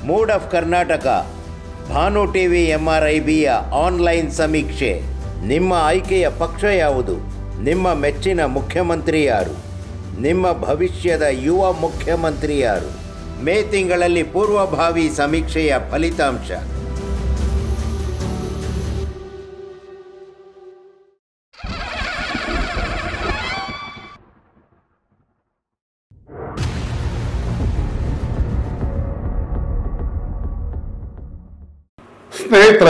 mood of Karnataka Bhanu TV ಎಂಆರ್ಐಬಿಯ online ಸಮೀಕ್ಷೆ ನಿಮ್ಮ ಆಯ್ಕೆಯ ಪಕ್ಷ ಯಾವುದು ನಿಮ್ಮ ಮೆಚ್ಚಿನ ಮುಖ್ಯಮಂತ್ರಿ ಯಾರು ನಿಮ್ಮ ಭವಿಷ್ಯದ ಯುವ ಮುಖ್ಯಮಂತ್ರಿ ಯಾರು ಮೇ ತಿಂಗಳಲ್ಲಿ ಪೂರ್ವಭಾವಿ ಸಮೀಕ್ಷೆಯ ಫಲಿತಾಂಶ ಸ್ನೇಹಿತರೆ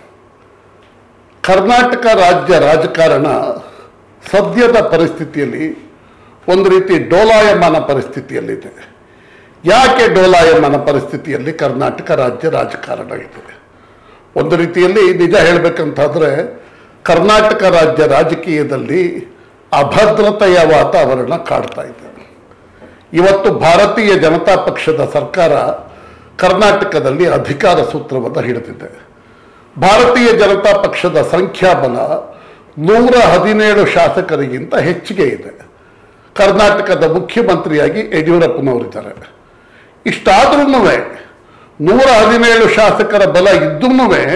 ಕರ್ನಾಟಕ ರಾಜ್ಯ ರಾಜಕಾರಣ ಸದ್ಯದ ಪರಿಸ್ಥಿತಿಯಲ್ಲಿ ಒಂದು ರೀತಿ ಡೋಲಾಯಮಾನ ಪರಿಸ್ಥಿತಿಯಲ್ಲಿದೆ ಯಾಕೆ ಡೋಲಾಯಮಾನ ಪರಿಸ್ಥಿತಿಯಲ್ಲಿ ಕರ್ನಾಟಕ ರಾಜ್ಯ ರಾಜಕಾರಣ ಇದೆ ಒಂದು ರೀತಿಯಲ್ಲಿ ನಿಜ ಹೇಳಬೇಕಂತಾದ್ರೆ ಕರ್ನಾಟಕ ರಾಜ್ಯ ರಾಜಕೀಯದಲ್ಲಿ ಅಭದ್ರತೆಯ ವಾತಾವರಣ ಕಾಡ್ತಾ ಇದೆ ಇವತ್ತು ಭಾರತೀಯ ಜನತಾ ಪಕ್ಷದ ಸರ್ಕಾರ ಕರ್ನಾಟಕದಲ್ಲಿ ಅಧಿಕಾರ ಸೂತ್ರವನ್ನು ಹಿಡಿದಿದೆ ಭಾರತೀಯ ಜನತಾ ಪಕ್ಷದ ಸಂಖ್ಯಾಬಲ ನೂರ ಹದಿನೇಳು ಶಾಸಕರಿಗಿಂತ ಹೆಚ್ಚಿಗೆ ಇದೆ ಕರ್ನಾಟಕದ ಮುಖ್ಯಮಂತ್ರಿಯಾಗಿ ಯಡಿಯೂರಪ್ಪನವರಿದ್ದಾರೆ ಇಷ್ಟಾದ್ರೂ ನೂರ ಹದಿನೇಳು ಶಾಸಕರ ಬಲ ಇದ್ದೂ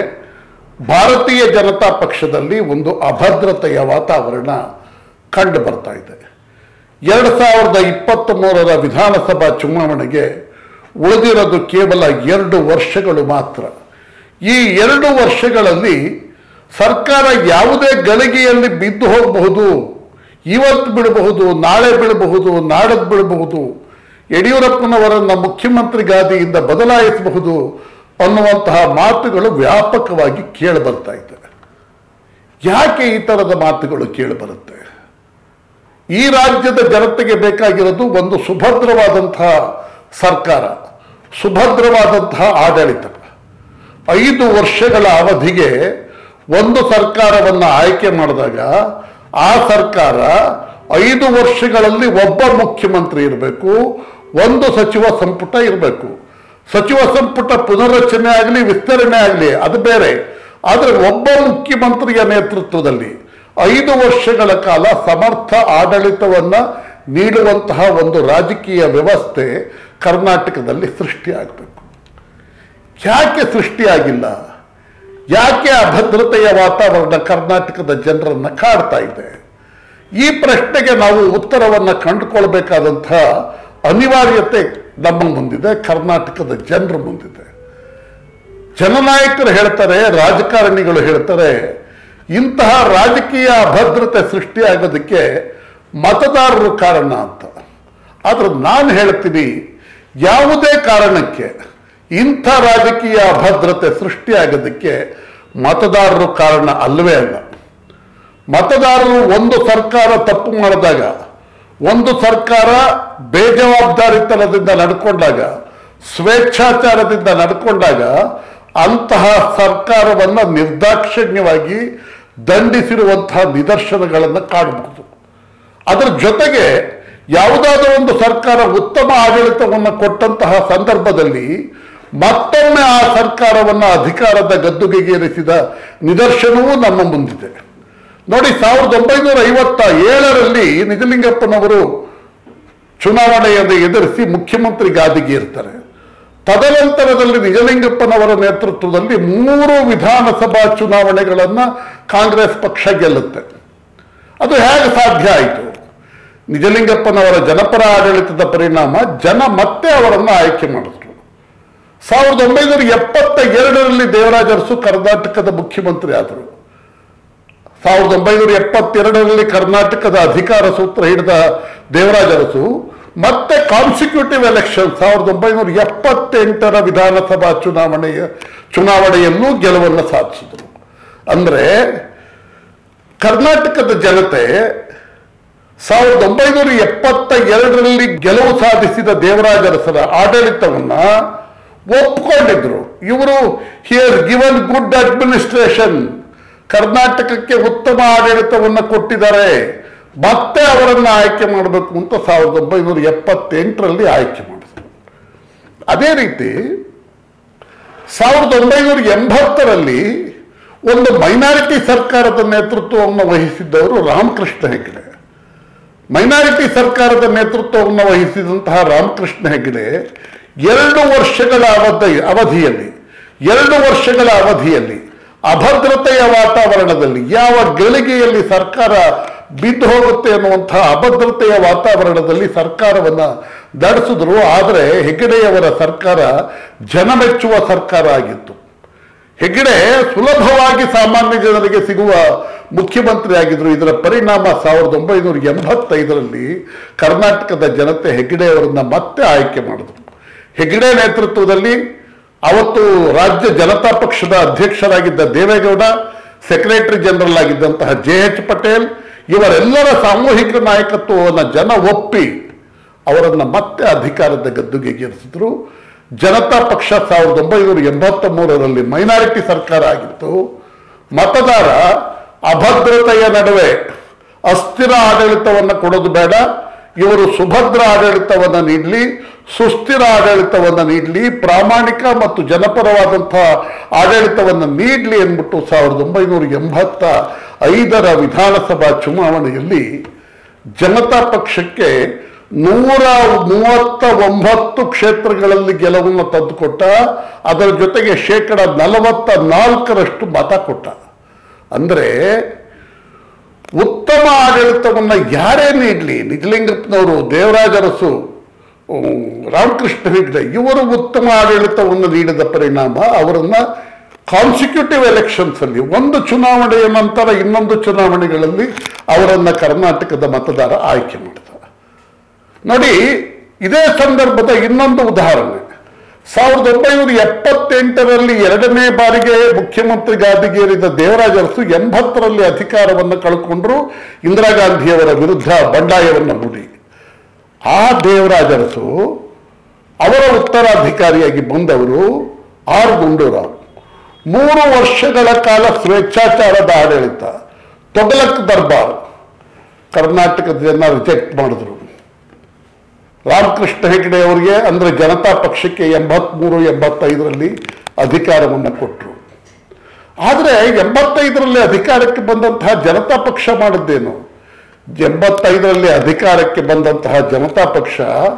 ಭಾರತೀಯ ಜನತಾ ಪಕ್ಷದಲ್ಲಿ ಒಂದು ಅಭದ್ರತೆಯ ವಾತಾವರಣ ಕಂಡು ಬರ್ತಾ ಇದೆ ಎರಡು ಸಾವಿರದ ಇಪ್ಪತ್ತ್ ಮೂರರ ವಿಧಾನಸಭಾ ಚುನಾವಣೆಗೆ ಉಳಿದಿರೋದು ಕೇವಲ ಎರಡು ವರ್ಷಗಳು ಮಾತ್ರ ಈ ಎರಡು ವರ್ಷಗಳಲ್ಲಿ ಸರ್ಕಾರ ಯಾವುದೇ ಗಳಿಗೆಯಲ್ಲಿ ಬಿದ್ದು ಹೋಗಬಹುದು ಇವತ್ತು ಬಿಡಬಹುದು ನಾಳೆ ಬಿಡಬಹುದು ನಾಡದ್ದು ಬಿಡಬಹುದು ಯಡಿಯೂರಪ್ಪನವರನ್ನು ಮುಖ್ಯಮಂತ್ರಿ ಗಾದಿಯಿಂದ ಬದಲಾಯಿಸಬಹುದು ಅನ್ನುವಂತಹ ಮಾತುಗಳು ವ್ಯಾಪಕವಾಗಿ ಕೇಳಿ ಬರ್ತಾ ಇದ್ದಾವೆ ಯಾಕೆ ಈ ಥರದ ಮಾತುಗಳು ಕೇಳಿ ಬರುತ್ತೆ ಈ ರಾಜ್ಯದ ಜನತೆಗೆ ಬೇಕಾಗಿರೋದು ಒಂದು ಸುಭದ್ರವಾದಂತಹ ಸರ್ಕಾರ ಸುಭದ್ರವಾದಂತಹ ಆಡಳಿತ ಐದು ವರ್ಷಗಳ ಅವಧಿಗೆ ಒಂದು ಸರ್ಕಾರವನ್ನು ಆಯ್ಕೆ ಮಾಡಿದಾಗ ಆ ಸರ್ಕಾರ ಐದು ವರ್ಷಗಳಲ್ಲಿ ಒಬ್ಬ ಮುಖ್ಯಮಂತ್ರಿ ಇರಬೇಕು ಒಂದು ಸಚಿವ ಸಂಪುಟ ಇರಬೇಕು ಸಚಿವ ಸಂಪುಟ ಪುನರ್ರಚನೆ ಆಗಲಿ ವಿಸ್ತರಣೆ ಆಗಲಿ ಅದು ಬೇರೆ ಆದರೆ ಒಬ್ಬ ಮುಖ್ಯಮಂತ್ರಿಯ ನೇತೃತ್ವದಲ್ಲಿ ಐದು ವರ್ಷಗಳ ಕಾಲ ಸಮರ್ಥ ಆಡಳಿತವನ್ನ ನೀಡುವಂತಹ ಒಂದು ರಾಜಕೀಯ ವ್ಯವಸ್ಥೆ ಕರ್ನಾಟಕದಲ್ಲಿ ಸೃಷ್ಟಿಯಾಗಬೇಕು ಯಾಕೆ ಸೃಷ್ಟಿಯಾಗಿಲ್ಲ ಯಾಕೆ ಅಭದ್ರತೆಯ ವಾತಾವರಣ ಕರ್ನಾಟಕದ ಜನರನ್ನ ಕಾಡ್ತಾ ಇದೆ ಈ ಪ್ರಶ್ನೆಗೆ ನಾವು ಉತ್ತರವನ್ನು ಕಂಡುಕೊಳ್ಬೇಕಾದಂತಹ ಅನಿವಾರ್ಯತೆ ನಮ್ಮ ಮುಂದಿದೆ ಕರ್ನಾಟಕದ ಜನರ ಮುಂದಿದೆ ಜನನಾಯಕರು ಹೇಳ್ತಾರೆ ರಾಜಕಾರಣಿಗಳು ಹೇಳ್ತಾರೆ ಇಂತಹ ರಾಜಕೀಯ ಅಭದ್ರತೆ ಸೃಷ್ಟಿಯಾಗೋದಕ್ಕೆ ಮತದಾರರು ಕಾರಣ ಅಂತ ಆದ್ರೆ ನಾನು ಹೇಳ್ತೀನಿ ಯಾವುದೇ ಕಾರಣಕ್ಕೆ ಇಂಥ ರಾಜಕೀಯ ಅಭದ್ರತೆ ಸೃಷ್ಟಿಯಾಗೋದಕ್ಕೆ ಮತದಾರರು ಕಾರಣ ಅಲ್ಲವೇ ಅಲ್ಲ ಮತದಾರರು ಒಂದು ಸರ್ಕಾರ ತಪ್ಪು ಮಾಡಿದಾಗ ಒಂದು ಸರ್ಕಾರ ಬೇಜವಾಬ್ದಾರಿತನದಿಂದ ನಡ್ಕೊಂಡಾಗ ಸ್ವೇಚ್ಛಾಚಾರದಿಂದ ನಡ್ಕೊಂಡಾಗ ಅಂತಹ ಸರ್ಕಾರವನ್ನು ನಿರ್ದಾಕ್ಷಿಣ್ಯವಾಗಿ ದಂಡಿಸಿರುವಂತಹ ನಿದರ್ಶನಗಳನ್ನು ಕಾಣಬಹುದು ಅದರ ಜೊತೆಗೆ ಯಾವುದಾದರೂ ಒಂದು ಸರ್ಕಾರ ಉತ್ತಮ ಆಡಳಿತವನ್ನು ಕೊಟ್ಟಂತಹ ಸಂದರ್ಭದಲ್ಲಿ ಮತ್ತೊಮ್ಮೆ ಆ ಸರ್ಕಾರವನ್ನು ಅಧಿಕಾರದ ಗದ್ದುಗೆಗೇರಿಸಿದ ನಿದರ್ಶನವೂ ನಮ್ಮ ಮುಂದಿದೆ ನೋಡಿ ಸಾವಿರದ ಒಂಬೈನೂರ ಐವತ್ತ ಏಳರಲ್ಲಿ ನಿಜಲಿಂಗಪ್ಪನವರು ಚುನಾವಣೆಯನ್ನು ಎದುರಿಸಿ ಮುಖ್ಯಮಂತ್ರಿ ಗಾದಿಗೆ ಇರ್ತಾರೆ ತದನಂತರದಲ್ಲಿ ನಿಜಲಿಂಗಪ್ಪನವರ ನೇತೃತ್ವದಲ್ಲಿ ಮೂರು ವಿಧಾನಸಭಾ ಚುನಾವಣೆಗಳನ್ನು ಕಾಂಗ್ರೆಸ್ ಪಕ್ಷ ಗೆಲ್ಲುತ್ತೆ ಅದು ಹೇಗೆ ಸಾಧ್ಯ ಆಯಿತು ನಿಜಲಿಂಗಪ್ಪನವರ ಜನಪರ ಆಡಳಿತದ ಪರಿಣಾಮ ಜನ ಮತ್ತೆ ಅವರನ್ನು ಆಯ್ಕೆ ಮಾಡಿದ್ರು ಸಾವಿರದ ಒಂಬೈನೂರ ಎಪ್ಪತ್ತ ಎರಡರಲ್ಲಿ ದೇವರಾಜ ಅರಸು ಕರ್ನಾಟಕದ ಮುಖ್ಯಮಂತ್ರಿ ಆದರು ಸಾವಿರದ ಒಂಬೈನೂರ ಎಪ್ಪತ್ತೆರಡರಲ್ಲಿ ಕರ್ನಾಟಕದ ಅಧಿಕಾರ ಸೂತ್ರ ಹಿಡಿದ ದೇವರಾಜ ಅರಸು ಮತ್ತೆ ಕಾನ್ಸಿಕ್ಯೂಟಿವ್ ಎಲೆಕ್ಷನ್ ಸಾವಿರದ ಒಂಬೈನೂರ ಎಪ್ಪತ್ತೆಂಟರ ವಿಧಾನಸಭಾ ಚುನಾವಣೆಯ ಚುನಾವಣೆಯಲ್ಲೂ ಗೆಲುವನ್ನು ಸಾಧಿಸಿದರು ಅಂದ್ರೆ ಕರ್ನಾಟಕದ ಜನತೆ ಸಾವಿರದ ಒಂಬೈನೂರ ಎಪ್ಪತ್ತ ಎರಡರಲ್ಲಿ ಗೆಲುವು ಸಾಧಿಸಿದ ದೇವರಾಜ ಅರಸರ ಆಡಳಿತವನ್ನ ಒಪ್ಕೊಂಡಿದ್ರು ಇವರು ಹಿಯರ್ ಗಿವನ್ ಗುಡ್ ಅಡ್ಮಿನಿಸ್ಟ್ರೇಷನ್ ಕರ್ನಾಟಕಕ್ಕೆ ಉತ್ತಮ ಆಡಳಿತವನ್ನು ಕೊಟ್ಟಿದ್ದಾರೆ ಮತ್ತೆ ಅವರನ್ನು ಆಯ್ಕೆ ಮಾಡಬೇಕು ಅಂತ ಸಾವಿರದ ಒಂಬೈನೂರ ಎಪ್ಪತ್ತೆಂಟರಲ್ಲಿ ಆಯ್ಕೆ ಮಾಡಿದ್ರು ಅದೇ ರೀತಿ ಸಾವಿರದ ಒಂಬೈನೂರ ಎಂಬತ್ತರಲ್ಲಿ ಒಂದು ಮೈನಾರಿಟಿ ಸರ್ಕಾರದ ನೇತೃತ್ವವನ್ನು ವಹಿಸಿದ್ದವರು ರಾಮಕೃಷ್ಣ ಹೆಗಡೆ ಮೈನಾರಿಟಿ ಸರ್ಕಾರದ ನೇತೃತ್ವವನ್ನು ವಹಿಸಿದಂತಹ ರಾಮಕೃಷ್ಣ ಹೆಗಡೆ ಎರಡು ವರ್ಷಗಳ ಅವಧಿ ಅವಧಿಯಲ್ಲಿ ಎರಡು ವರ್ಷಗಳ ಅವಧಿಯಲ್ಲಿ ಅಭದ್ರತೆಯ ವಾತಾವರಣದಲ್ಲಿ ಯಾವ ಗಳಿಗೆಯಲ್ಲಿ ಸರ್ಕಾರ ಬಿದ್ದು ಹೋಗುತ್ತೆ ಅನ್ನುವಂತಹ ಅಭದ್ರತೆಯ ವಾತಾವರಣದಲ್ಲಿ ಸರ್ಕಾರವನ್ನ ನಡೆಸಿದ್ರು ಆದರೆ ಹೆಗ್ಗಡೆಯವರ ಸರ್ಕಾರ ಜನಮೆಚ್ಚುವ ಸರ್ಕಾರ ಆಗಿತ್ತು ಹೆಗ್ಗಡೆ ಸುಲಭವಾಗಿ ಸಾಮಾನ್ಯ ಜನರಿಗೆ ಸಿಗುವ ಮುಖ್ಯಮಂತ್ರಿ ಆಗಿದ್ರು ಇದರ ಪರಿಣಾಮ ಸಾವಿರದ ಒಂಬೈನೂರ ಎಂಬತ್ತೈದರಲ್ಲಿ ಕರ್ನಾಟಕದ ಜನತೆ ಹೆಗ್ಗಡೆಯವರನ್ನ ಮತ್ತೆ ಆಯ್ಕೆ ಮಾಡಿದ್ರು ಹೆಗ್ಗಡೆ ನೇತೃತ್ವದಲ್ಲಿ ಅವತ್ತು ರಾಜ್ಯ ಜನತಾ ಪಕ್ಷದ ಅಧ್ಯಕ್ಷರಾಗಿದ್ದ ದೇವೇಗೌಡ ಸೆಕ್ರೆಟರಿ ಜನರಲ್ ಆಗಿದ್ದಂತಹ ಜೆ ಎಚ್ ಪಟೇಲ್ ಇವರೆಲ್ಲರ ಸಾಮೂಹಿಕ ನಾಯಕತ್ವವನ್ನು ಜನ ಒಪ್ಪಿ ಅವರನ್ನು ಮತ್ತೆ ಅಧಿಕಾರದ ಗದ್ದುಗೆಗೇರಿಸಿದ್ರು ಜನತಾ ಪಕ್ಷ ಸಾವಿರದ ಒಂಬೈನೂರ ಎಂಬತ್ತ ಮೂರರಲ್ಲಿ ಮೈನಾರಿಟಿ ಸರ್ಕಾರ ಆಗಿತ್ತು ಮತದಾರ ಅಭದ್ರತೆಯ ನಡುವೆ ಅಸ್ಥಿರ ಆಡಳಿತವನ್ನು ಕೊಡೋದು ಬೇಡ ಇವರು ಸುಭದ್ರ ಆಡಳಿತವನ್ನು ನೀಡಲಿ ಸುಸ್ಥಿರ ಆಡಳಿತವನ್ನು ನೀಡಲಿ ಪ್ರಾಮಾಣಿಕ ಮತ್ತು ಜನಪರವಾದಂತಹ ಆಡಳಿತವನ್ನು ನೀಡಲಿ ಎಂದ್ಬಿಟ್ಟು ಸಾವಿರದ ಒಂಬೈನೂರ ಎಂಬತ್ತ ಐದರ ವಿಧಾನಸಭಾ ಚುನಾವಣೆಯಲ್ಲಿ ಜನತಾ ಪಕ್ಷಕ್ಕೆ ನೂರ ಮೂವತ್ತ ಒಂಬತ್ತು ಕ್ಷೇತ್ರಗಳಲ್ಲಿ ಗೆಲುವನ್ನು ತಂದುಕೊಟ್ಟ ಅದರ ಜೊತೆಗೆ ಶೇಕಡ ನಲವತ್ತ ನಾಲ್ಕರಷ್ಟು ಮತ ಕೊಟ್ಟ ಅಂದರೆ ಉತ್ತಮ ಆಡಳಿತವನ್ನು ಯಾರೇ ನೀಡಲಿ ನಿಜಲಿಂಗಪ್ಪನವರು ದೇವರಾಜ ಅರಸು ಉಮ್, ರಾಮಕೃಷ್ಣ ಹೆಗ್ಡೆ ಇವರು ಉತ್ತಮ ಆಡಳಿತವನ್ನು ನೀಡಿದ ಪರಿಣಾಮ ಅವರನ್ನ ಕಾನ್ಸಿಕ್ಯೂಟಿವ್ ಎಲೆಕ್ಷನ್ಸ್ ಅಲ್ಲಿ ಒಂದು ಚುನಾವಣೆಯ ನಂತರ ಇನ್ನೊಂದು ಚುನಾವಣೆಗಳಲ್ಲಿ ಅವರನ್ನ ಕರ್ನಾಟಕದ ಮತದಾರ ಆಯ್ಕೆ ಮಾಡಿದ ನೋಡಿ ಇದೇ ಸಂದರ್ಭದ ಇನ್ನೊಂದು ಉದಾಹರಣೆ ಸಾವಿರದ ಒಂಬೈನೂರ ಎಪ್ಪತ್ತೆಂಟರಲ್ಲಿ ಎರಡನೇ ಬಾರಿಗೆ ಮುಖ್ಯಮಂತ್ರಿ ಗಾದಿಗೇರಿದ ದೇವರಾಜ ಅರಸು ಎಂಬತ್ತರಲ್ಲಿ ಅಧಿಕಾರವನ್ನು ಕಳ್ಕೊಂಡ್ರು ಇಂದಿರಾ ಗಾಂಧಿಯವರ ವಿರುದ್ಧ ಬಂಡಾಯವನ್ನು ಹೂಡಿ ಆ ದೇವರಾಜ ಅರಸು ಅವರ ಉತ್ತರಾಧಿಕಾರಿಯಾಗಿ ಬಂದವರು ಆರ್ ಗುಂಡೂರಾವ್ ಮೂರು ವರ್ಷಗಳ ಕಾಲ ಸ್ವೇಚ್ಛಾಚಾರದ ಆಡಳಿತ ತೊಗಲಕ್ ದರ್ಬಾರ್ ಕರ್ನಾಟಕದ ಜನ ರಿಜೆಕ್ಟ್ ಮಾಡಿದ್ರು ರಾಮಕೃಷ್ಣ ಹೆಗಡೆ ಅವರಿಗೆ ಅಂದ್ರೆ ಜನತಾ ಪಕ್ಷಕ್ಕೆ ಎಂಬತ್ಮೂರು ಎಂಬತ್ತೈದರಲ್ಲಿ ಅಧಿಕಾರವನ್ನು ಕೊಟ್ಟರು ಆದರೆ ಎಂಬತ್ತೈದರಲ್ಲಿ ಅಧಿಕಾರಕ್ಕೆ ಬಂದಂತಹ ಜನತಾ ಪಕ್ಷ ಮಾಡಿದ್ದೇನು ಎಂಬತ್ತೈದರಲ್ಲಿ ಅಧಿಕಾರಕ್ಕೆ ಬಂದಂತಹ ಜನತಾ ಪಕ್ಷ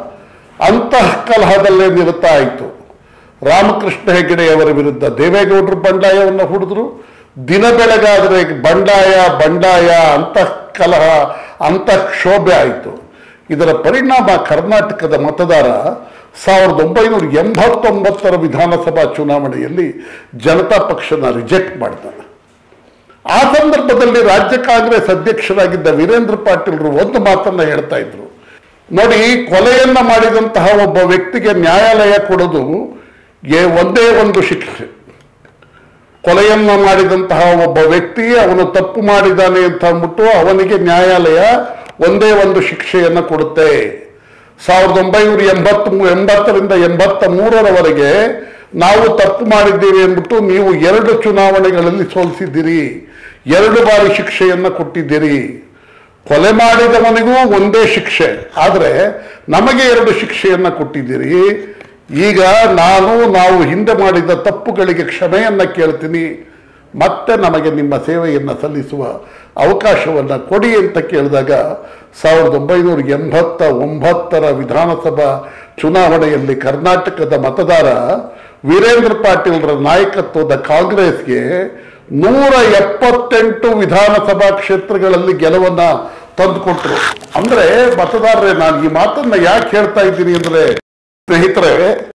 ಅಂತಃಕಲಹದಲ್ಲೇ ನಿರತ ಆಯಿತು ರಾಮಕೃಷ್ಣ ಹೆಗಡೆಯವರ ವಿರುದ್ಧ ದೇವೇಗೌಡರು ಬಂಡಾಯವನ್ನು ಹೂಡಿದ್ರು ದಿನ ಬೆಳಗಾದರೆ ಬಂಡಾಯ ಬಂಡಾಯ ಅಂತಃಕಲಹ ಅಂತಃಕ್ಷೋಭೆ ಆಯಿತು ಇದರ ಪರಿಣಾಮ ಕರ್ನಾಟಕದ ಮತದಾರ ಸಾವಿರದ ಒಂಬೈನೂರ ಎಂಬತ್ತೊಂಬತ್ತರ ವಿಧಾನಸಭಾ ಚುನಾವಣೆಯಲ್ಲಿ ಜನತಾ ಪಕ್ಷನ ರಿಜೆಕ್ಟ್ ಮಾಡ್ತಾನೆ ಆ ಸಂದರ್ಭದಲ್ಲಿ ರಾಜ್ಯ ಕಾಂಗ್ರೆಸ್ ಅಧ್ಯಕ್ಷರಾಗಿದ್ದ ವೀರೇಂದ್ರ ಪಾಟೀಲ್ರು ಒಂದು ಮಾತನ್ನ ಹೇಳ್ತಾ ಇದ್ರು ನೋಡಿ ಕೊಲೆಯನ್ನ ಮಾಡಿದಂತಹ ಒಬ್ಬ ವ್ಯಕ್ತಿಗೆ ನ್ಯಾಯಾಲಯ ಕೊಡೋದು ಏ- ಒಂದೇ ಒಂದು ಶಿಕ್ಷೆ ಕೊಲೆಯನ್ನ ಮಾಡಿದಂತಹ ಒಬ್ಬ ವ್ಯಕ್ತಿ ಅವನು ತಪ್ಪು ಮಾಡಿದ್ದಾನೆ ಅಂತ ಅಂದ್ಬಿಟ್ಟು ಅವನಿಗೆ ನ್ಯಾಯಾಲಯ ಒಂದೇ ಒಂದು ಶಿಕ್ಷೆಯನ್ನು ಕೊಡುತ್ತೆ ಸಾವಿರದ ಒಂಬೈನೂರ ಎಂಬತ್ ಎಂಬತ್ತರಿಂದ ಎಂಬತ್ತ ಮೂರರವರೆಗೆ ನಾವು ತಪ್ಪು ಮಾಡಿದ್ದೀವಿ ಎಂದ್ಬಿಟ್ಟು ನೀವು ಎರಡು ಚುನಾವಣೆಗಳಲ್ಲಿ ಸೋಲಿಸಿದ್ದೀರಿ ಎರಡು ಬಾರಿ ಶಿಕ್ಷೆಯನ್ನು ಕೊಟ್ಟಿದ್ದೀರಿ ಕೊಲೆ ಮಾಡಿದವನಿಗೂ ಒಂದೇ ಶಿಕ್ಷೆ ಆದರೆ ನಮಗೆ ಎರಡು ಶಿಕ್ಷೆಯನ್ನ ಕೊಟ್ಟಿದ್ದೀರಿ ಈಗ ನಾನು ನಾವು ಹಿಂದೆ ಮಾಡಿದ ತಪ್ಪುಗಳಿಗೆ ಕ್ಷಮೆಯನ್ನ ಕೇಳ್ತೀನಿ ಮತ್ತೆ ನಮಗೆ ನಿಮ್ಮ ಸೇವೆಯನ್ನು ಸಲ್ಲಿಸುವ ಅವಕಾಶವನ್ನು ಕೊಡಿ ಅಂತ ಕೇಳಿದಾಗ ಸಾವಿರದ ಒಂಬೈನೂರ ಎಂಬತ್ತ ಒಂಬತ್ತರ ವಿಧಾನಸಭಾ ಚುನಾವಣೆಯಲ್ಲಿ ಕರ್ನಾಟಕದ ಮತದಾರ ವೀರೇಂದ್ರ ಪಾಟೀಲ್ರ ನಾಯಕತ್ವದ ಕಾಂಗ್ರೆಸ್ಗೆ ನೂರ ಎಪ್ಪತ್ತೆಂಟು ವಿಧಾನಸಭಾ ಕ್ಷೇತ್ರಗಳಲ್ಲಿ ಗೆಲುವನ್ನ ತಂದುಕೊಟ್ರು ಅಂದ್ರೆ ಮತದಾರರೇ ನಾನು ಈ ಮಾತನ್ನ ಯಾಕೆ ಹೇಳ್ತಾ ಇದ್ದೀನಿ ಅಂದ್ರೆ ಸ್ನೇಹಿತರೆ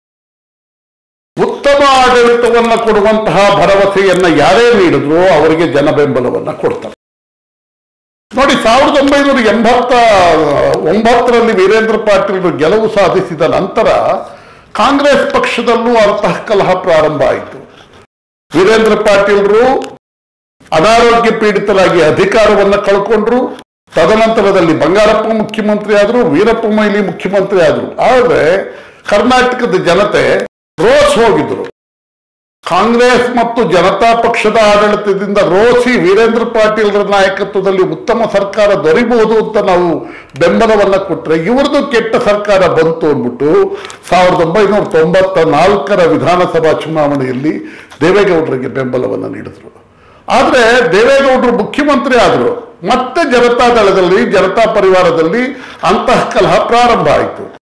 ಉತ್ತಮ ಆಡಳಿತವನ್ನ ಕೊಡುವಂತಹ ಭರವಸೆಯನ್ನ ಯಾರೇ ನೀಡಿದ್ರು ಅವರಿಗೆ ಜನ ಬೆಂಬಲವನ್ನ ಕೊಡ್ತಾರೆ ನೋಡಿ ಸಾವಿರದ ಒಂಬೈನೂರ ಎಂಬತ್ತ ಒಂಬತ್ತರಲ್ಲಿ ವೀರೇಂದ್ರ ಪಾಟೀಲ್ ಗೆಲುವು ಸಾಧಿಸಿದ ನಂತರ ಕಾಂಗ್ರೆಸ್ ಪಕ್ಷದಲ್ಲೂ ಅಂತಃಕಲಹ ಪ್ರಾರಂಭ ಆಯಿತು ವೀರೇಂದ್ರ ಪಾಟೀಲ್ರು ಅನಾರೋಗ್ಯ ಪೀಡಿತರಾಗಿ ಅಧಿಕಾರವನ್ನು ಕಳ್ಕೊಂಡ್ರು ತದನಂತರದಲ್ಲಿ ಬಂಗಾರಪ್ಪ ಮುಖ್ಯಮಂತ್ರಿ ಆದರು ವೀರಪ್ಪ ಮೊಯ್ಲಿ ಮುಖ್ಯಮಂತ್ರಿ ಆದರು ಆದರೆ ಕರ್ನಾಟಕದ ಜನತೆ ರೋಸ್ ಹೋಗಿದ್ರು ಕಾಂಗ್ರೆಸ್ ಮತ್ತು ಜನತಾ ಪಕ್ಷದ ಆಡಳಿತದಿಂದ ರೋಸಿ ವೀರೇಂದ್ರ ಪಾಟೀಲ್ರ ನಾಯಕತ್ವದಲ್ಲಿ ಉತ್ತಮ ಸರ್ಕಾರ ದೊರೆಯಬಹುದು ಅಂತ ನಾವು ಬೆಂಬಲವನ್ನ ಕೊಟ್ಟರೆ ಇವ್ರದ್ದು ಕೆಟ್ಟ ಸರ್ಕಾರ ಬಂತು ಅಂದ್ಬಿಟ್ಟು ಸಾವಿರದ ಒಂಬೈನೂರ ತೊಂಬತ್ತ ನಾಲ್ಕರ ವಿಧಾನಸಭಾ ಚುನಾವಣೆಯಲ್ಲಿ ದೇವೇಗೌಡರಿಗೆ ಬೆಂಬಲವನ್ನು ನೀಡಿದ್ರು ಆದರೆ ದೇವೇಗೌಡರು ಮುಖ್ಯಮಂತ್ರಿ ಆದರು ಮತ್ತೆ ಜನತಾ ದಳದಲ್ಲಿ ಜನತಾ ಪರಿವಾರದಲ್ಲಿ ಅಂತಃಕಲಹ ಪ್ರಾರಂಭ ಆಯಿತು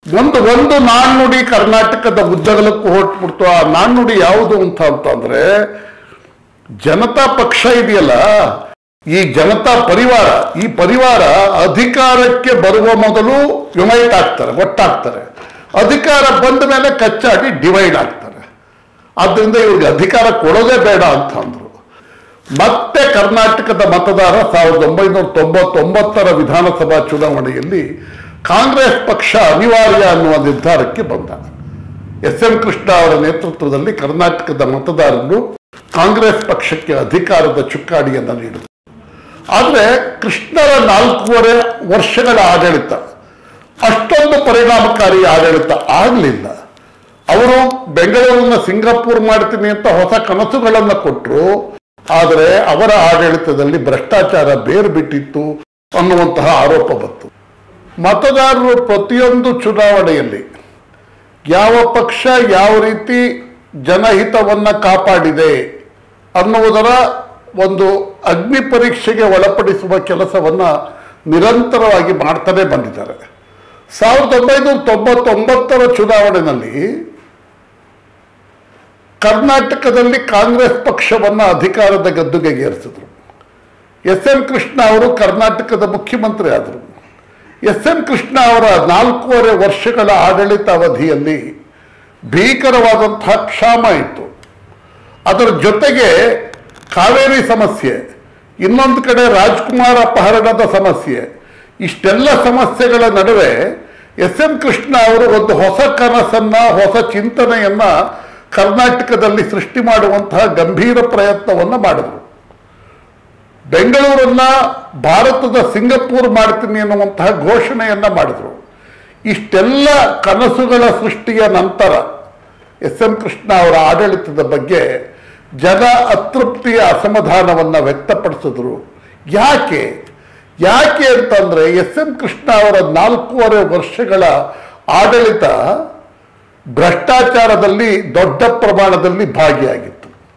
ಒಂದು ಒಂದು ನಾಣ್ಣುಡಿ ಕರ್ನಾಟಕದ ಉದ್ದಗಲಕ್ಕೂ ಹೊರಟ್ಬಿಡ್ತು ಆ ನಾಣ್ಣುಡಿ ಯಾವುದು ಅಂತ ಅಂತಂದ್ರೆ ಜನತಾ ಪಕ್ಷ ಇದೆಯಲ್ಲ ಈ ಜನತಾ ಪರಿವಾರ ಈ ಪರಿವಾರ ಅಧಿಕಾರಕ್ಕೆ ಬರುವ ಮೊದಲು ಯುನೈಟ್ ಆಗ್ತಾರೆ ಒಟ್ಟಾಗ್ತಾರೆ ಅಧಿಕಾರ ಬಂದ ಮೇಲೆ ಕಚ್ಚಾಡಿ ಡಿವೈಡ್ ಆಗ್ತಾರೆ ಆದ್ದರಿಂದ ಇವ್ರಿಗೆ ಅಧಿಕಾರ ಕೊಡೋದೇ ಬೇಡ ಅಂತ ಅಂದ್ರು ಮತ್ತೆ ಕರ್ನಾಟಕದ ಮತದಾರ ಸಾವಿರದ ಒಂಬೈನೂರ ತೊಂಬತ್ತೊಂಬತ್ತರ ವಿಧಾನಸಭಾ ಚುನಾವಣೆಯಲ್ಲಿ ಕಾಂಗ್ರೆಸ್ ಪಕ್ಷ ಅನಿವಾರ್ಯ ಅನ್ನುವ ನಿರ್ಧಾರಕ್ಕೆ ಬಂದ ಎಸ್ ಎಂ ಕೃಷ್ಣ ಅವರ ನೇತೃತ್ವದಲ್ಲಿ ಕರ್ನಾಟಕದ ಮತದಾರರು ಕಾಂಗ್ರೆಸ್ ಪಕ್ಷಕ್ಕೆ ಅಧಿಕಾರದ ಚುಕ್ಕಾಣಿಯನ್ನು ನೀಡಿದರು ಆದರೆ ಕೃಷ್ಣರ ನಾಲ್ಕೂವರೆ ವರ್ಷಗಳ ಆಡಳಿತ ಅಷ್ಟೊಂದು ಪರಿಣಾಮಕಾರಿ ಆಡಳಿತ ಆಗಲಿಲ್ಲ ಅವರು ಬೆಂಗಳೂರನ್ನ ಸಿಂಗಾಪುರ್ ಮಾಡ್ತೀನಿ ಅಂತ ಹೊಸ ಕನಸುಗಳನ್ನು ಕೊಟ್ಟರು ಆದರೆ ಅವರ ಆಡಳಿತದಲ್ಲಿ ಭ್ರಷ್ಟಾಚಾರ ಬೇರು ಬಿಟ್ಟಿತ್ತು ಅನ್ನುವಂತಹ ಆರೋಪ ಬಂತು ಮತದಾರರು ಪ್ರತಿಯೊಂದು ಚುನಾವಣೆಯಲ್ಲಿ ಯಾವ ಪಕ್ಷ ಯಾವ ರೀತಿ ಜನಹಿತವನ್ನು ಕಾಪಾಡಿದೆ ಅನ್ನುವುದರ ಒಂದು ಅಗ್ನಿ ಪರೀಕ್ಷೆಗೆ ಒಳಪಡಿಸುವ ಕೆಲಸವನ್ನ ನಿರಂತರವಾಗಿ ಮಾಡ್ತಾನೆ ಬಂದಿದ್ದಾರೆ ಸಾವಿರದ ಒಂಬೈನೂರ ತೊಂಬತ್ತೊಂಬತ್ತರ ಚುನಾವಣೆಯಲ್ಲಿ ಕರ್ನಾಟಕದಲ್ಲಿ ಕಾಂಗ್ರೆಸ್ ಪಕ್ಷವನ್ನ ಅಧಿಕಾರದ ಗದ್ದುಗೆಗೇರಿಸಿದ್ರು ಎಸ್ ಎಂ ಕೃಷ್ಣ ಅವರು ಕರ್ನಾಟಕದ ಮುಖ್ಯಮಂತ್ರಿ ಆದರು ಎಸ್ ಎಂ ಕೃಷ್ಣ ಅವರ ನಾಲ್ಕೂವರೆ ವರ್ಷಗಳ ಆಡಳಿತ ಅವಧಿಯಲ್ಲಿ ಭೀಕರವಾದಂತಹ ಕ್ಷಾಮ ಇತ್ತು ಅದರ ಜೊತೆಗೆ ಕಾವೇರಿ ಸಮಸ್ಯೆ ಇನ್ನೊಂದು ಕಡೆ ರಾಜ್ಕುಮಾರ್ ಅಪಹರಣದ ಸಮಸ್ಯೆ ಇಷ್ಟೆಲ್ಲ ಸಮಸ್ಯೆಗಳ ನಡುವೆ ಎಸ್ ಎಂ ಕೃಷ್ಣ ಅವರು ಒಂದು ಹೊಸ ಕನಸನ್ನ ಹೊಸ ಚಿಂತನೆಯನ್ನ ಕರ್ನಾಟಕದಲ್ಲಿ ಸೃಷ್ಟಿ ಮಾಡುವಂತಹ ಗಂಭೀರ ಪ್ರಯತ್ನವನ್ನು ಮಾಡಿದರು ಬೆಂಗಳೂರನ್ನ ಭಾರತದ ಸಿಂಗಪೂರ್ ಮಾಡ್ತೀನಿ ಅನ್ನುವಂತಹ ಘೋಷಣೆಯನ್ನ ಮಾಡಿದರು ಇಷ್ಟೆಲ್ಲ ಕನಸುಗಳ ಸೃಷ್ಟಿಯ ನಂತರ ಎಸ್ ಎಂ ಕೃಷ್ಣ ಅವರ ಆಡಳಿತದ ಬಗ್ಗೆ ಜನ ಅತೃಪ್ತಿಯ ಅಸಮಾಧಾನವನ್ನು ವ್ಯಕ್ತಪಡಿಸಿದ್ರು ಯಾಕೆ ಯಾಕೆ ಅಂತಂದ್ರೆ ಎಸ್ ಎಂ ಕೃಷ್ಣ ಅವರ ನಾಲ್ಕೂವರೆ ವರ್ಷಗಳ ಆಡಳಿತ ಭ್ರಷ್ಟಾಚಾರದಲ್ಲಿ ದೊಡ್ಡ ಪ್ರಮಾಣದಲ್ಲಿ ಭಾಗಿಯಾಗಿತ್ತು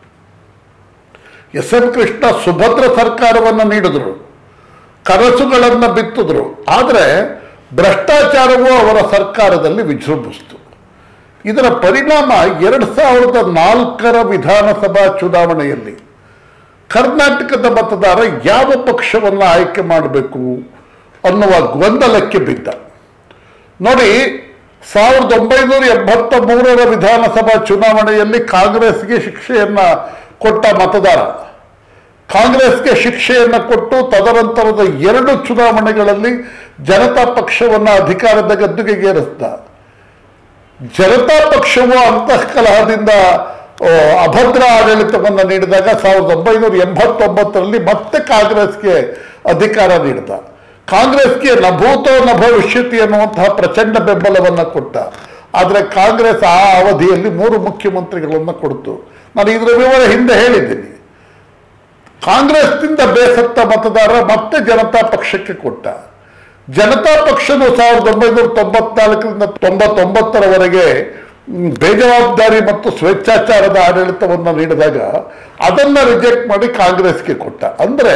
ಎಸ್ ಎಂ ಕೃಷ್ಣ ಸುಭದ್ರ ಸರ್ಕಾರವನ್ನು ನೀಡಿದ್ರು ಕನಸುಗಳನ್ನು ಬಿತ್ತಿದ್ರು ಆದರೆ ಭ್ರಷ್ಟಾಚಾರವು ಅವರ ಸರ್ಕಾರದಲ್ಲಿ ವಿಜೃಂಭಿಸಿತು ಇದರ ಪರಿಣಾಮ ಎರಡು ಸಾವಿರದ ನಾಲ್ಕರ ವಿಧಾನಸಭಾ ಚುನಾವಣೆಯಲ್ಲಿ ಕರ್ನಾಟಕದ ಮತದಾರ ಯಾವ ಪಕ್ಷವನ್ನು ಆಯ್ಕೆ ಮಾಡಬೇಕು ಅನ್ನುವ ಗೊಂದಲಕ್ಕೆ ಬಿದ್ದ ನೋಡಿ ಸಾವಿರದ ಒಂಬೈನೂರ ಎಂಬತ್ತ ಮೂರರ ವಿಧಾನಸಭಾ ಚುನಾವಣೆಯಲ್ಲಿ ಕಾಂಗ್ರೆಸ್ಗೆ ಶಿಕ್ಷೆಯನ್ನ ಕೊಟ್ಟ ಮತದಾರ ಕಾಂಗ್ರೆಸ್ಗೆ ಶಿಕ್ಷೆಯನ್ನು ಕೊಟ್ಟು ತದನಂತರದ ಎರಡು ಚುನಾವಣೆಗಳಲ್ಲಿ ಜನತಾ ಪಕ್ಷವನ್ನು ಅಧಿಕಾರದ ಗದ್ದುಗೆಗೇರಿಸಿದ ಜನತಾ ಪಕ್ಷವು ಅಂತಃಕಲಹದಿಂದ ಆ, ಅಭದ್ರ ಆಡಳಿತವನ್ನು ನೀಡಿದಾಗ ಸಾವಿರದ ಒಂಬೈನೂರ ಎಂಬತ್ತೊಂಬತ್ತರಲ್ಲಿ ಮತ್ತೆ ಕಾಂಗ್ರೆಸ್ಗೆ ಅಧಿಕಾರ ನೀಡಿದ ಕಾಂಗ್ರೆಸ್ಗೆ ನಭೂತೋ ನ ಭವಿಷ್ಯತಿ ಅನ್ನುವಂತಹ ಪ್ರಚಂಡ ಬೆಂಬಲವನ್ನು ಕೊಟ್ಟ ಆದರೆ ಕಾಂಗ್ರೆಸ್ ಆ ಅವಧಿಯಲ್ಲಿ ಮೂರು ಮುಖ್ಯಮಂತ್ರಿಗಳನ್ನು ಕೊಡ್ತು ನಾನು ಇದರ ವಿವರ ಹಿಂದೆ ಹೇಳಿದ್ದೀನಿ ಕಾಂಗ್ರೆಸ್ನಿಂದ ಬೇಸತ್ತ ಮತದಾರ ಮತ್ತೆ ಜನತಾ ಪಕ್ಷಕ್ಕೆ ಕೊಟ್ಟ ಜನತಾ ಪಕ್ಷನು ಸಾವಿರದ ಒಂಬೈನೂರ ತೊಂಬತ್ನಾಲ್ಕರಿಂದ ತೊಂಬತ್ತೊಂಬತ್ತರವರೆಗೆ ಮ್, ಬೇಜವಾಬ್ದಾರಿ ಮತ್ತು ಸ್ವೇಚ್ಛಾಚಾರದ ಆಡಳಿತವನ್ನು ನೀಡಿದಾಗ ಅದನ್ನ ರಿಜೆಕ್ಟ್ ಮಾಡಿ ಕಾಂಗ್ರೆಸ್ಗೆ ಕೊಟ್ಟ ಅಂದ್ರೆ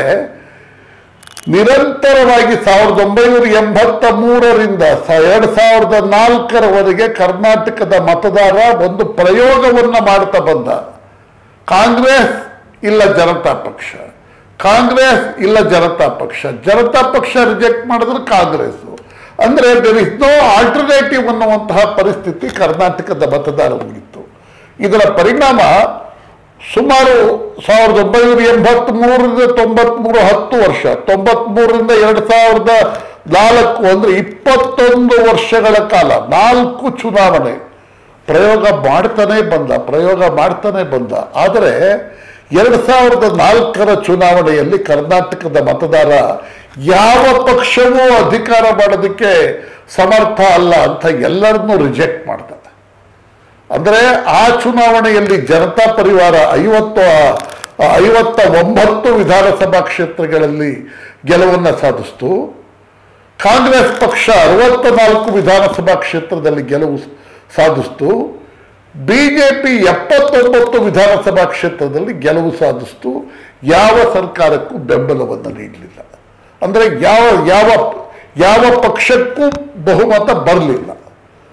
ನಿರಂತರವಾಗಿ ಸಾವಿರದ ಒಂಬೈನೂರ ಎಂಬತ್ತ ಮೂರರಿಂದ ಎರಡು ಸಾವಿರದ ನಾಲ್ಕರವರೆಗೆ ಕರ್ನಾಟಕದ ಮತದಾರ ಒಂದು ಪ್ರಯೋಗವನ್ನ ಮಾಡ್ತಾ ಬಂದ ಕಾಂಗ್ರೆಸ್ ಇಲ್ಲ ಜನತಾ ಪಕ್ಷ ಕಾಂಗ್ರೆಸ್ ಇಲ್ಲ ಜನತಾ ಪಕ್ಷ ಜನತಾ ಪಕ್ಷ ರಿಜೆಕ್ಟ್ ಮಾಡಿದ್ರೆ ಕಾಂಗ್ರೆಸ್ ಅಂದ್ರೆ ದೇರ್ ಇಸ್ ನೋ ಆಲ್ಟರ್ನೇಟಿವ್ ಅನ್ನುವಂತಹ ಪರಿಸ್ಥಿತಿ ಕರ್ನಾಟಕದ ಮತದಾರರಿಗಿತ್ತು ಇದರ ಪರಿಣಾಮ ಸುಮಾರು ಸಾವಿರದ ಒಂಬೈನೂರ ಎಂಬತ್ತ್ ಮೂರರಿಂದ ತೊಂಬತ್ಮೂರು ಹತ್ತು ವರ್ಷ ತೊಂಬತ್ಮೂರರಿಂದ ಎರಡು ಸಾವಿರದ ನಾಲ್ಕು ಅಂದ್ರೆ ಇಪ್ಪತ್ತೊಂದು ವರ್ಷಗಳ ಕಾಲ ನಾಲ್ಕು ಚುನಾವಣೆ ಪ್ರಯೋಗ ಮಾಡ್ತಾನೆ ಬಂದ ಪ್ರಯೋಗ ಮಾಡ್ತಾನೆ ಬಂದ ಆದರೆ ಎರಡು ಸಾವಿರದ ನಾಲ್ಕರ ಚುನಾವಣೆಯಲ್ಲಿ ಕರ್ನಾಟಕದ ಮತದಾರ ಯಾವ ಪಕ್ಷವೂ ಅಧಿಕಾರ ಮಾಡೋದಕ್ಕೆ ಸಮರ್ಥ ಅಲ್ಲ ಅಂತ ಎಲ್ಲರನ್ನೂ ರಿಜೆಕ್ಟ್ ಮಾಡ್ತಾರೆ ಅಂದರೆ ಆ ಚುನಾವಣೆಯಲ್ಲಿ ಜನತಾ ಪರಿವಾರ ಐವತ್ತು ಐವತ್ತ ಒಂಬತ್ತು ವಿಧಾನಸಭಾ ಕ್ಷೇತ್ರಗಳಲ್ಲಿ ಗೆಲುವನ್ನು ಸಾಧಿಸ್ತು ಕಾಂಗ್ರೆಸ್ ಪಕ್ಷ ಅರವತ್ತ ನಾಲ್ಕು ವಿಧಾನಸಭಾ ಕ್ಷೇತ್ರದಲ್ಲಿ ಗೆಲುವು ಸಾಧಿಸ್ತು ಬಿಜೆಪಿ ಎಪ್ಪತ್ತೊಂಬತ್ತು ವಿಧಾನಸಭಾ ಕ್ಷೇತ್ರದಲ್ಲಿ ಗೆಲುವು ಸಾಧಿಸ್ತು ಯಾವ ಸರ್ಕಾರಕ್ಕೂ ಬೆಂಬಲವನ್ನು ನೀಡಲಿಲ್ಲ ಅಂದರೆ ಯಾವ ಯಾವ ಯಾವ ಪಕ್ಷಕ್ಕೂ ಬಹುಮತ ಬರಲಿಲ್ಲ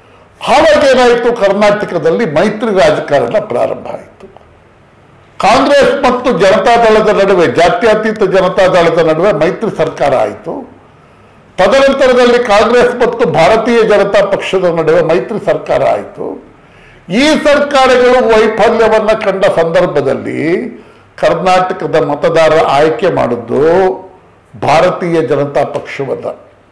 ಆವಾಗ ಏನಾಯಿತು ಕರ್ನಾಟಕದಲ್ಲಿ ಮೈತ್ರಿ ರಾಜಕಾರಣ ಪ್ರಾರಂಭ ಆಯಿತು ಕಾಂಗ್ರೆಸ್ ಮತ್ತು ಜನತಾದಳದ ನಡುವೆ ಜಾತ್ಯತೀತ ಜನತಾದಳದ ನಡುವೆ ಮೈತ್ರಿ ಸರ್ಕಾರ ಆಯಿತು ತದನಂತರದಲ್ಲಿ ಕಾಂಗ್ರೆಸ್ ಮತ್ತು ಭಾರತೀಯ ಜನತಾ ಪಕ್ಷದ ನಡುವೆ ಮೈತ್ರಿ ಸರ್ಕಾರ ಆಯಿತು ಈ ಸರ್ಕಾರಗಳು ವೈಫಲ್ಯವನ್ನು ಕಂಡ ಸಂದರ್ಭದಲ್ಲಿ ಕರ್ನಾಟಕದ ಮತದಾರ ಆಯ್ಕೆ ಮಾಡಿದ್ದು ಭಾರತೀಯ ಜನತಾ ಪಕ್ಷವನ್ನ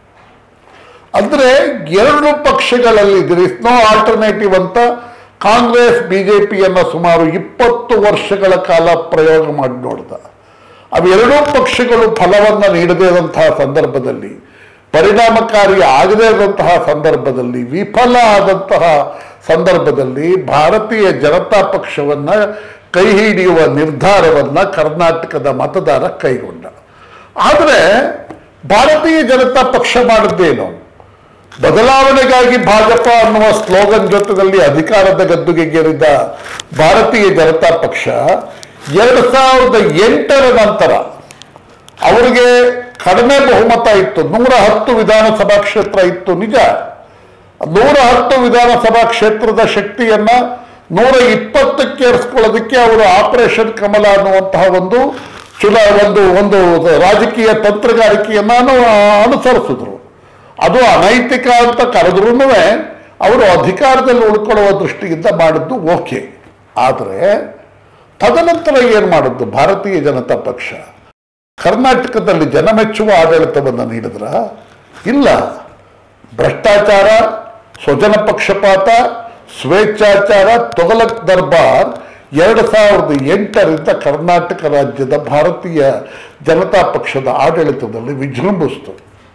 ಅಂದ್ರೆ ಎರಡು ಪಕ್ಷಗಳಲ್ಲಿ ದಿರ್ ಇಸ್ ನೋ ಆಲ್ಟರ್ನೇಟಿವ್ ಅಂತ ಕಾಂಗ್ರೆಸ್ ಬಿಜೆಪಿಯನ್ನ ಸುಮಾರು ಇಪ್ಪತ್ತು ವರ್ಷಗಳ ಕಾಲ ಪ್ರಯೋಗ ಮಾಡಿ ನೋಡಿದ ಅವೆರಡೂ ಪಕ್ಷಗಳು ಫಲವನ್ನ ನೀಡದೇ ಇರುವಂತಹ ಸಂದರ್ಭದಲ್ಲಿ ಪರಿಣಾಮಕಾರಿ ಆಗದೇ ಇರುವಂತಹ ಸಂದರ್ಭದಲ್ಲಿ ವಿಫಲ ಆದಂತಹ ಸಂದರ್ಭದಲ್ಲಿ ಭಾರತೀಯ ಜನತಾ ಪಕ್ಷವನ್ನ ಕೈ ಹಿಡಿಯುವ ನಿರ್ಧಾರವನ್ನ ಕರ್ನಾಟಕದ ಮತದಾರ ಕೈಗೊಂಡ ಆದರೆ ಭಾರತೀಯ ಜನತಾ ಪಕ್ಷ ಮಾಡಿದ್ದೇನು ಬದಲಾವಣೆಗಾಗಿ ಭಾಜಪ ಅನ್ನುವ ಸ್ಲೋಗನ್ ಜೊತೆಯಲ್ಲಿ ಅಧಿಕಾರದ ಗದ್ದುಗೆಗೇರಿದ ಭಾರತೀಯ ಜನತಾ ಪಕ್ಷ ಎರಡು ಸಾವಿರದ ಎಂಟರ ನಂತರ ಅವರಿಗೆ ಕಡಿಮೆ ಬಹುಮತ ಇತ್ತು ನೂರ ಹತ್ತು ವಿಧಾನಸಭಾ ಕ್ಷೇತ್ರ ಇತ್ತು ನಿಜ ನೂರ ಹತ್ತು ವಿಧಾನಸಭಾ ಕ್ಷೇತ್ರದ ಶಕ್ತಿಯನ್ನ ನೂರ ಇಪ್ಪತ್ತಕ್ಕೆ ಏರಿಸ್ಕೊಳ್ಳೋದಕ್ಕೆ ಅವರು ಆಪರೇಷನ್ ಕಮಲ ಅನ್ನುವಂತಹ ಒಂದು ಚುನಾ ಒಂದು ಒಂದು ರಾಜಕೀಯ ತಂತ್ರಗಾರಿಕೆಯನ್ನ ಅನುಸರಿಸಿದ್ರು ಅದು ಅನೈತಿಕ ಅಂತ ಕರೆದ್ರೂ ಅವರು ಅಧಿಕಾರದಲ್ಲಿ ಉಳ್ಕೊಳ್ಳುವ ದೃಷ್ಟಿಯಿಂದ ಮಾಡಿದ್ದು ಓಕೆ ಆದರೆ ತದನಂತರ ಏನು ಮಾಡಿದ್ದು ಭಾರತೀಯ ಜನತಾ ಪಕ್ಷ ಕರ್ನಾಟಕದಲ್ಲಿ ಜನಮೆಚ್ಚುವ ಆಡಳಿತವನ್ನು ನೀಡಿದ್ರ ಇಲ್ಲ ಭ್ರಷ್ಟಾಚಾರ ಸ್ವಜನ ಪಕ್ಷಪಾತ ಸ್ವೇಚ್ಛಾಚಾರ ತೊಗಲಕ್ ದರ್ಬಾರ್ ಎರಡು ಸಾವಿರದ ಎಂಟರಿಂದ ಕರ್ನಾಟಕ ರಾಜ್ಯದ ಭಾರತೀಯ ಜನತಾ ಪಕ್ಷದ ಆಡಳಿತದಲ್ಲಿ ವಿಜೃಂಭಿಸ್ತು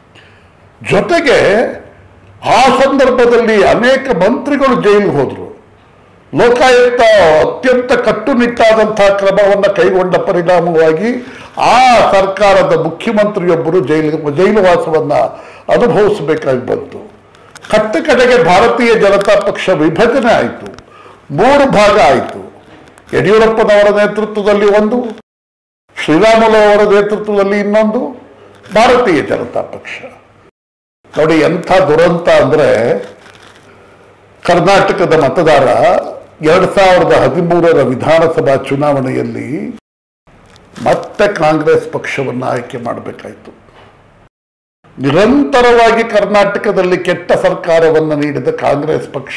ಜೊತೆಗೆ ಆ ಸಂದರ್ಭದಲ್ಲಿ ಅನೇಕ ಮಂತ್ರಿಗಳು ಜೈಲಿಗೆ ಹೋದರು ಲೋಕಾಯುಕ್ತ ಅತ್ಯಂತ ಕಟ್ಟುನಿಟ್ಟಾದಂತಹ ಕ್ರಮವನ್ನು ಕೈಗೊಂಡ ಪರಿಣಾಮವಾಗಿ ಆ ಸರ್ಕಾರದ ಮುಖ್ಯಮಂತ್ರಿಯೊಬ್ಬರು ಜೈಲು ಜೈಲುವಾಸವನ್ನು ಅನುಭವಿಸಬೇಕಾಗಿ ಬಂತು ಕಟ್ಟ ಕಡೆಗೆ ಭಾರತೀಯ ಜನತಾ ಪಕ್ಷ ವಿಭಜನೆ ಆಯಿತು ಮೂರು ಭಾಗ ಆಯಿತು ಯಡಿಯೂರಪ್ಪನವರ ನೇತೃತ್ವದಲ್ಲಿ ಒಂದು ಶ್ರೀರಾಮುಲು ಅವರ ನೇತೃತ್ವದಲ್ಲಿ ಇನ್ನೊಂದು ಭಾರತೀಯ ಜನತಾ ಪಕ್ಷ ನೋಡಿ ಎಂಥ ದುರಂತ ಅಂದ್ರೆ ಕರ್ನಾಟಕದ ಮತದಾರ ಎರಡ್ ಸಾವಿರದ ಹದಿಮೂರರ ವಿಧಾನಸಭಾ ಚುನಾವಣೆಯಲ್ಲಿ ಮತ್ತೆ ಕಾಂಗ್ರೆಸ್ ಪಕ್ಷವನ್ನು ಆಯ್ಕೆ ಮಾಡಬೇಕಾಯಿತು ನಿರಂತರವಾಗಿ ಕರ್ನಾಟಕದಲ್ಲಿ ಕೆಟ್ಟ ಸರ್ಕಾರವನ್ನು ನೀಡಿದ ಕಾಂಗ್ರೆಸ್ ಪಕ್ಷ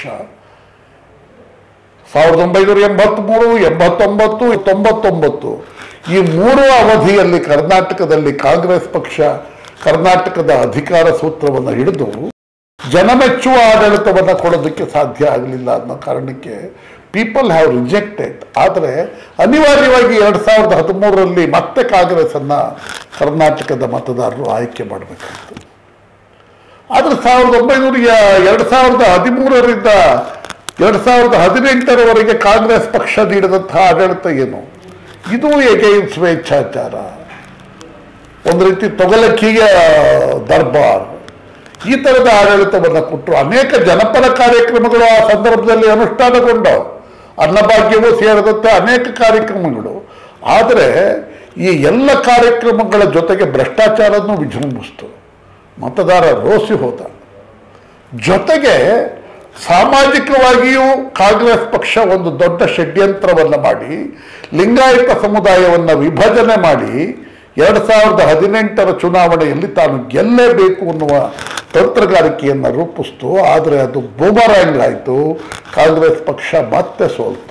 ಸಾವಿರದ ಒಂಬೈನೂರ ಎಂಬತ್ಮೂರು ಎಂಬತ್ತೊಂಬತ್ತು ತೊಂಬತ್ತೊಂಬತ್ತು ಈ ಮೂರು ಅವಧಿಯಲ್ಲಿ ಕರ್ನಾಟಕದಲ್ಲಿ ಕಾಂಗ್ರೆಸ್ ಪಕ್ಷ ಕರ್ನಾಟಕದ ಅಧಿಕಾರ ಸೂತ್ರವನ್ನು ಹಿಡಿದು ಜನಮೆಚ್ಚುವ ಆಡಳಿತವನ್ನು ಕೊಡೋದಕ್ಕೆ ಸಾಧ್ಯ ಆಗಲಿಲ್ಲ ಅನ್ನೋ ಕಾರಣಕ್ಕೆ ಪೀಪಲ್ ಹ್ಯಾವ್ ರಿಜೆಕ್ಟೆಡ್ ಆದರೆ ಅನಿವಾರ್ಯವಾಗಿ ಎರಡು ಸಾವಿರದ ಹದಿಮೂರರಲ್ಲಿ ಮತ್ತೆ ಕಾಂಗ್ರೆಸ್ಸನ್ನು ಕರ್ನಾಟಕದ ಮತದಾರರು ಆಯ್ಕೆ ಮಾಡಬೇಕಾಯಿತು ಆದರೆ ಸಾವಿರದ ಒಂಬೈನೂರ ಎರಡು ಸಾವಿರದ ಹದಿಮೂರರಿಂದ ಎರಡು ಸಾವಿರದ ಹದಿನೆಂಟರವರೆಗೆ ಕಾಂಗ್ರೆಸ್ ಪಕ್ಷ ನೀಡಿದಂತಹ ಆಡಳಿತ ಏನು ಇದು ಎಗೈನ್ ಸ್ವೇಚ್ಛಾಚಾರ ಒಂದು ರೀತಿ ತೊಗಲಕ್ಕಿಯ ದರ್ಬಾರ್ ಈ ಥರದ ಆಡಳಿತವನ್ನು ಕೊಟ್ಟರು ಅನೇಕ ಜನಪರ ಕಾರ್ಯಕ್ರಮಗಳು ಆ ಸಂದರ್ಭದಲ್ಲಿ ಅನುಷ್ಠಾನಗೊಂಡವು ಅನ್ನಭಾಗ್ಯವೂ ಸೇರಿದಂತೆ ಅನೇಕ ಕಾರ್ಯಕ್ರಮಗಳು ಆದರೆ ಈ ಎಲ್ಲ ಕಾರ್ಯಕ್ರಮಗಳ ಜೊತೆಗೆ ಭ್ರಷ್ಟಾಚಾರವನ್ನು ವಿಜೃಂಭಿಸ್ತು ಮತದಾರ ರೋಸಿ ಹೋದ ಜೊತೆಗೆ ಸಾಮಾಜಿಕವಾಗಿಯೂ ಕಾಂಗ್ರೆಸ್ ಪಕ್ಷ ಒಂದು ದೊಡ್ಡ ಷಡ್ಯಂತ್ರವನ್ನು ಮಾಡಿ ಲಿಂಗಾಯತ ಸಮುದಾಯವನ್ನು ವಿಭಜನೆ ಮಾಡಿ ಎರಡು ಸಾವಿರದ ಹದಿನೆಂಟರ ಚುನಾವಣೆಯಲ್ಲಿ ತಾನು ಗೆಲ್ಲೇಬೇಕು ಅನ್ನುವ ತಂತ್ರಗಾರಿಕೆಯನ್ನು ರೂಪಿಸ್ತು ಆದರೆ ಅದು ಬೂಮರಾಂಗ್ ಆಯಿತು ಕಾಂಗ್ರೆಸ್ ಪಕ್ಷ ಮತ್ತೆ ಸೋಲ್ತು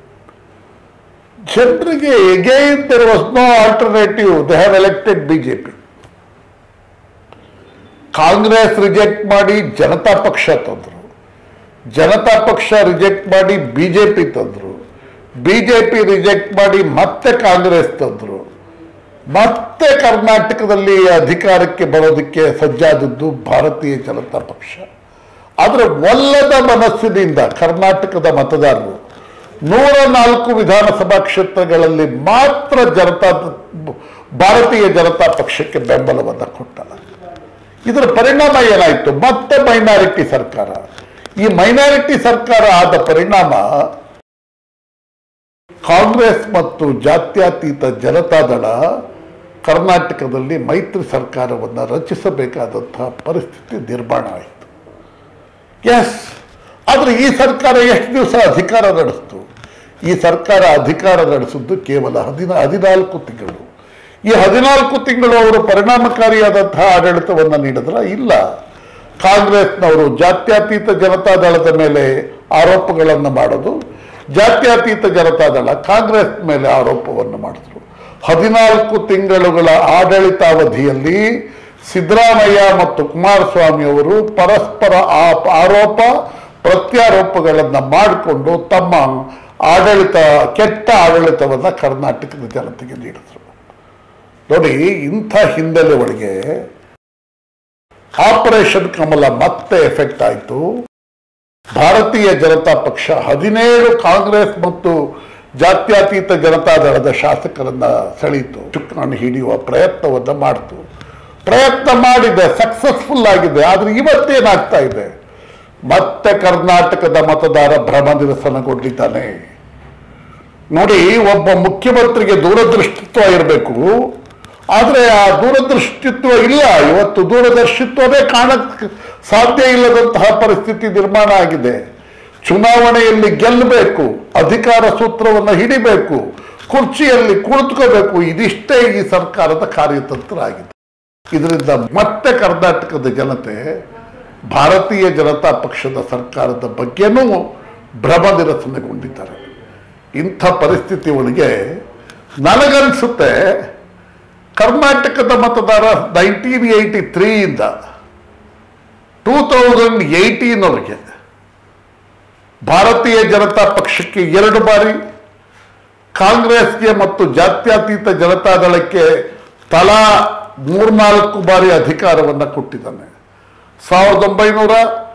ಜನರಿಗೆ again there was no alternative they have elected BJP Congress reject ಮಾಡಿ ಜನತಾ ಪಕ್ಷ ತಂದರು ಜನತಾ ಪಕ್ಷ ರಿಜೆಕ್ಟ್ ಮಾಡಿ ಬಿಜೆಪಿ ತಂದರು ಬಿಜೆಪಿ ರಿಜೆಕ್ಟ್ ಮಾಡಿ ಮತ್ತೆ ಕಾಂಗ್ರೆಸ್ ತಂದರು ಮತ್ತೆ ಕರ್ನಾಟಕದಲ್ಲಿ ಅಧಿಕಾರಕ್ಕೆ ಬರೋದಕ್ಕೆ ಸಜ್ಜಾದದ್ದು ಭಾರತೀಯ ಜನತಾ ಪಕ್ಷ ಆದರೆ ಒಲ್ಲದ ಮನಸ್ಸಿನಿಂದ ಕರ್ನಾಟಕದ ಮತದಾರರು ನೂರ ನಾಲ್ಕು ವಿಧಾನಸಭಾ ಕ್ಷೇತ್ರಗಳಲ್ಲಿ ಮಾತ್ರ ಜನತಾ ಭಾರತೀಯ ಜನತಾ ಪಕ್ಷಕ್ಕೆ ಬೆಂಬಲವನ್ನು ಕೊಟ್ಟ ಇದರ ಪರಿಣಾಮ ಏನಾಯಿತು ಮತ್ತೆ ಮೈನಾರಿಟಿ ಸರ್ಕಾರ ಈ ಮೈನಾರಿಟಿ ಸರ್ಕಾರ ಆದ ಪರಿಣಾಮ ಕಾಂಗ್ರೆಸ್ ಮತ್ತು ಜಾತ್ಯತೀತ ಜನತಾದಳ ಕರ್ನಾಟಕದಲ್ಲಿ ಮೈತ್ರಿ ಸರ್ಕಾರವನ್ನು ರಚಿಸಬೇಕಾದಂತಹ ಪರಿಸ್ಥಿತಿ ನಿರ್ಮಾಣ ಆಯಿತು ಎಸ್ ಆದರೆ ಈ ಸರ್ಕಾರ ಎಷ್ಟು ದಿವಸ ಅಧಿಕಾರ ನಡೆಸ್ತು ಈ ಸರ್ಕಾರ ಅಧಿಕಾರ ನಡೆಸಿದ್ದು ಕೇವಲ ಹದಿನ ಹದಿನಾಲ್ಕು ತಿಂಗಳು ಈ ಹದಿನಾಲ್ಕು ತಿಂಗಳು ಅವರು ಪರಿಣಾಮಕಾರಿಯಾದಂತಹ ಆಡಳಿತವನ್ನು ನೀಡಿದ್ರ ಇಲ್ಲ ಕಾಂಗ್ರೆಸ್ನವರು ಜಾತ್ಯತೀತ ಜನತಾದಳದ ಮೇಲೆ ಆರೋಪಗಳನ್ನು ಮಾಡೋದು ಜಾತ್ಯತೀತ ಜನತಾದಳ ಕಾಂಗ್ರೆಸ್ ಮೇಲೆ ಆರೋಪವನ್ನು ಮಾಡಿದ್ರು ಹದಿನಾಲ್ಕು ತಿಂಗಳುಗಳ ಆಡಳಿತಾವಧಿಯಲ್ಲಿ ಸಿದ್ದರಾಮಯ್ಯ ಮತ್ತು ಕುಮಾರಸ್ವಾಮಿ ಅವರು ಪರಸ್ಪರ ಆ- ಆರೋಪ ಪ್ರತ್ಯಾರೋಪಗಳನ್ನು ಮಾಡಿಕೊಂಡು ತಮ್ಮ ಆಡಳಿತ ಕೆಟ್ಟ ಆಡಳಿತವನ್ನು ಕರ್ನಾಟಕದ ಜನತೆಗೆ ನೀಡಿದರು ನೋಡಿ ಇಂಥ ಹಿನ್ನೆಲೆ ಒಳಗೆ ಆಪರೇಷನ್ ಕಮಲ ಮತ್ತೆ ಎಫೆಕ್ಟ್ ಆಯಿತು ಭಾರತೀಯ ಜನತಾ ಪಕ್ಷ ಹದಿನೇಳು ಕಾಂಗ್ರೆಸ್ ಮತ್ತು ಜಾತ್ಯತೀತ ಜನತಾದಳದ ಶಾಸಕರನ್ನ ಸೆಳೀತು ಚುಕ್ಕಾಣಿ ಹಿಡಿಯುವ ಪ್ರಯತ್ನವನ್ನು ಮಾಡಿತು ಪ್ರಯತ್ನ ಮಾಡಿದೆ ಸಕ್ಸಸ್ಫುಲ್ ಆಗಿದೆ ಆದ್ರೆ ಇವತ್ತೇನಾಗ್ತಾ ಇದೆ ಮತ್ತೆ ಕರ್ನಾಟಕದ ಮತದಾರ ಭ್ರಮ ನಿರಸನಗೊಂಡಿದ್ದಾನೆ ನೋಡಿ ಒಬ್ಬ ಮುಖ್ಯಮಂತ್ರಿಗೆ ದೂರದೃಷ್ಟಿತ್ವ ಇರಬೇಕು ಆದರೆ ಆ ದೂರದೃಷ್ಟಿತ್ವ ಇಲ್ಲ ಇವತ್ತು ದೂರದರ್ಶಿತ್ವನೇ ಕಾಣಕ್ ಸಾಧ್ಯ ಇಲ್ಲದಂತಹ ಪರಿಸ್ಥಿತಿ ನಿರ್ಮಾಣ ಆಗಿದೆ ಚುನಾವಣೆಯಲ್ಲಿ ಗೆಲ್ಲಬೇಕು ಅಧಿಕಾರ ಸೂತ್ರವನ್ನು ಹಿಡಿಬೇಕು ಕುರ್ಚಿಯಲ್ಲಿ ಕುಳಿತುಕೋಬೇಕು ಇದಿಷ್ಟೇ ಈ ಸರ್ಕಾರದ ಕಾರ್ಯತಂತ್ರ ಆಗಿದೆ ಇದರಿಂದ ಮತ್ತೆ ಕರ್ನಾಟಕದ ಜನತೆ ಭಾರತೀಯ ಜನತಾ ಪಕ್ಷದ ಸರ್ಕಾರದ ಬಗ್ಗೆನೂ ಭ್ರಮ ನಿರಸನಗೊಂಡಿದ್ದಾರೆ ಇಂಥ ಪರಿಸ್ಥಿತಿ ಒಳಗೆ ನನಗನ್ಸುತ್ತೆ ಕರ್ನಾಟಕದ ಮತದಾರ ನೈನ್ಟೀನ್ ಏಯ್ಟಿ ತ್ರೀಯಿಂದ ಟೂ ತೌಸಂಡ್ ಏಯ್ಟೀನ್ವರೆಗೆ ಭಾರತೀಯ ಜನತಾ ಪಕ್ಷಕ್ಕೆ ಎರಡು ಬಾರಿ ಕಾಂಗ್ರೆಸ್ಗೆ ಮತ್ತು ಜಾತ್ಯತೀತ ಜನತಾದಳಕ್ಕೆ ತಲಾ ಮೂರ್ನಾಲ್ಕು ಬಾರಿ ಅಧಿಕಾರವನ್ನು ಕೊಟ್ಟಿದ್ದಾನೆ ಸಾವಿರದ ಒಂಬೈನೂರ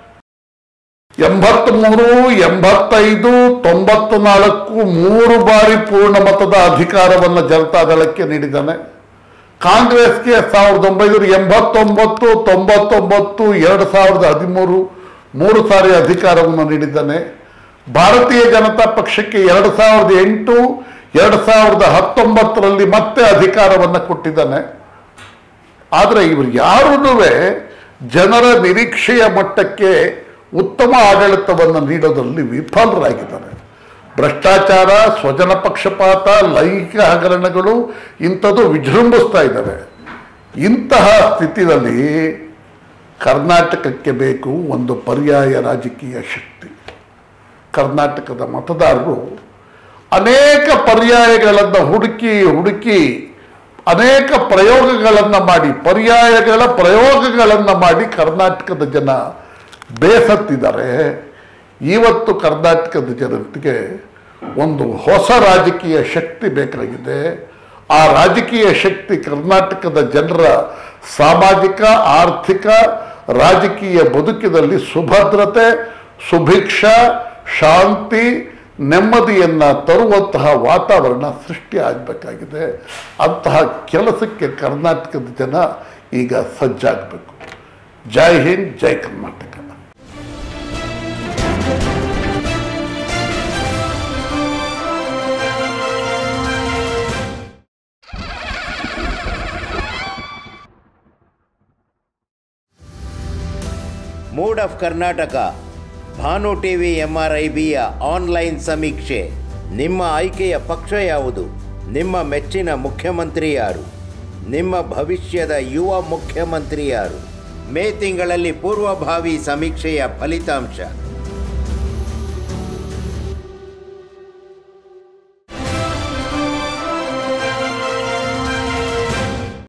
ಎಂಬತ್ಮೂರು ಎಂಬತ್ತೈದು ತೊಂಬತ್ತು ನಾಲ್ಕು ಮೂರು ಬಾರಿ ಪೂರ್ಣ ಮತದ ಅಧಿಕಾರವನ್ನು ಜನತಾದಳಕ್ಕೆ ನೀಡಿದ್ದಾನೆ ಕಾಂಗ್ರೆಸ್ಗೆ ಸಾವಿರದ ಒಂಬೈನೂರ ಎಂಬತ್ತೊಂಬತ್ತು ತೊಂಬತ್ತೊಂಬತ್ತು ಎರಡು ಸಾವಿರದ ಹದಿಮೂರು ಮೂರು ಸಾರಿ ಅಧಿಕಾರವನ್ನು ನೀಡಿದ್ದಾನೆ ಭಾರತೀಯ ಜನತಾ ಪಕ್ಷಕ್ಕೆ ಎರಡು ಸಾವಿರದ ಎಂಟು ಎರಡು ಸಾವಿರದ ಹತ್ತೊಂಬತ್ತರಲ್ಲಿ ಮತ್ತೆ ಅಧಿಕಾರವನ್ನು ಕೊಟ್ಟಿದ್ದಾನೆ ಆದರೆ ಇವರು ಯಾರೂ ಜನರ ನಿರೀಕ್ಷೆಯ ಮಟ್ಟಕ್ಕೆ ಉತ್ತಮ ಆಡಳಿತವನ್ನು ನೀಡೋದರಲ್ಲಿ ವಿಫಲರಾಗಿದ್ದಾರೆ ಭ್ರಷ್ಟಾಚಾರ ಸ್ವಜನ ಪಕ್ಷಪಾತ ಲೈಂಗಿಕ ಹಗರಣಗಳು ಇಂಥದ್ದು ವಿಜೃಂಭಿಸ್ತಾ ಇದ್ದಾವೆ ಇಂತಹ ಸ್ಥಿತಿಯಲ್ಲಿ ಕರ್ನಾಟಕಕ್ಕೆ ಬೇಕು ಒಂದು ಪರ್ಯಾಯ ರಾಜಕೀಯ ಶಕ್ತಿ ಕರ್ನಾಟಕದ ಮತದಾರರು ಅನೇಕ ಪರ್ಯಾಯಗಳನ್ನು ಹುಡುಕಿ ಹುಡುಕಿ ಅನೇಕ ಪ್ರಯೋಗಗಳನ್ನು ಮಾಡಿ ಪರ್ಯಾಯಗಳ ಪ್ರಯೋಗಗಳನ್ನು ಮಾಡಿ ಕರ್ನಾಟಕದ ಜನ ಬೇಸತ್ತಿದ್ದಾರೆ ಇವತ್ತು ಕರ್ನಾಟಕದ ಜನತೆಗೆ ಒಂದು ಹೊಸ ರಾಜಕೀಯ ಶಕ್ತಿ ಬೇಕಾಗಿದೆ ಆ ರಾಜಕೀಯ ಶಕ್ತಿ ಕರ್ನಾಟಕದ ಜನರ ಸಾಮಾಜಿಕ ಆರ್ಥಿಕ ರಾಜಕೀಯ ಬದುಕಿನಲ್ಲಿ ಸುಭದ್ರತೆ ಸುಭಿಕ್ಷ ಶಾಂತಿ ನೆಮ್ಮದಿಯನ್ನು ತರುವಂತಹ ವಾತಾವರಣ ಸೃಷ್ಟಿ ಆಗಬೇಕಾಗಿದೆ ಅಂತಹ ಕೆಲಸಕ್ಕೆ ಕರ್ನಾಟಕದ ಜನ ಈಗ ಸಜ್ಜಾಗಬೇಕು Jai Hind Jai Karnataka mood of Karnataka Bhanu TV ಎಂಆರ್ಐಬಿಯ ಆನ್ಲೈನ್ ಸಮೀಕ್ಷೆ ನಿಮ್ಮ ಆಯ್ಕೆಯ ಪಕ್ಷ ಯಾವುದು ನಿಮ್ಮ ಮೆಚ್ಚಿನ ಮುಖ್ಯಮಂತ್ರಿ ಯಾರು ನಿಮ್ಮ ಭವಿಷ್ಯದ ಯುವ ಮುಖ್ಯಮಂತ್ರಿ ಯಾರು ಮೇ ತಿಂಗಳಲ್ಲಿ ಪೂರ್ವಭಾವಿ ಸಮೀಕ್ಷೆಯ ಫಲಿತಾಂಶ